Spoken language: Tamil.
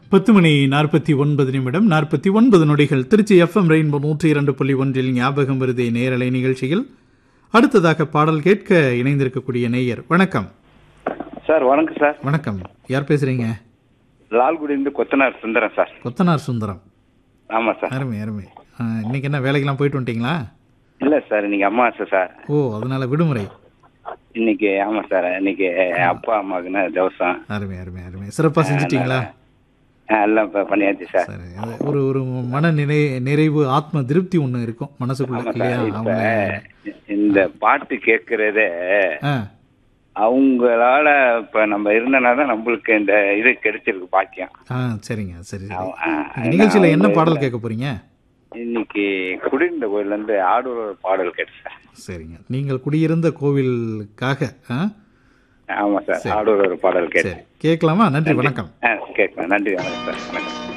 பத்து மணி நாற்பத்தி ஒன்பது நிமிடம் நாற்பத்தி ஒன்பது நொடிகள் திருச்சி எஃப்எம் ரெயின்போ நூற்றி இரண்டு புள்ளி ஒன்றில் ஞாபகம் வருதே நேரலை நிகழ்ச்சியில் அடுத்ததாக பாடல் கேட்க இணைந்திருக்கக்கூடிய நேயர் வணக்கம் சார் வணக்கம் சார் வணக்கம் யார் பேசுறீங்க லால்குடியிலிருந்து கொத்தனார் சுந்தரம் சார் கொத்தனார் சுந்தரம் ஆமாம் சார் அருமை அருமை ஆ, இன்னைக்கு என்ன வேலைக்கெல்லாம் போயிட்டு வந்துட்டீங்களா இல்லை சார் இன்னைக்கு அமாவாசை சார் ஓ அதனால விடுமுறை இன்னைக்கு ஆமாம் சார் இன்னைக்கு அப்பா அம்மாவுக்குன்னா தவசம் அருமை அருமை அருமை சிறப்பாக செஞ்சிட்டீங்களா ஆ, எல்லாம் இப்போ பண்ணியாச்சு சார் சரி அது ஒரு ஒரு மன நிறை நிறைவு ஆத்ம திருப்தி ஒன்று இருக்கும் மனசுக்குள்ள ஆமாம் இல்லையா சார் இப்போ அவங்க இந்த பாட்டு கேட்கறதே ஆ அவங்களால இப்போ நம்ம இருந்தனா தான் நம்மளுக்கு இந்த இது கிடைச்சிருக்கு பாக்கியம் ஆ சரிங்க சரி சரி ஆ, ஆ, இந்த நிகழ்ச்சியில் என்ன அவங்க பாடல் கேட்க போறீங்க இன்னைக்கு குடியிருந்த கோயிலேருந்து ஆடூர் ஒரு பாடல் கேட்டு சார் சரிங்க நீங்கள் குடியிருந்த கோவிலுக்காக ஆ ஆமாம் சார் ஆடூர் ஒரு பாடல் கேட்டு சரி கேட்கலாமா நன்றி வணக்கம் ஆ கேட்கலாம் நன்றி வணக்கம் சார் வணக்கம்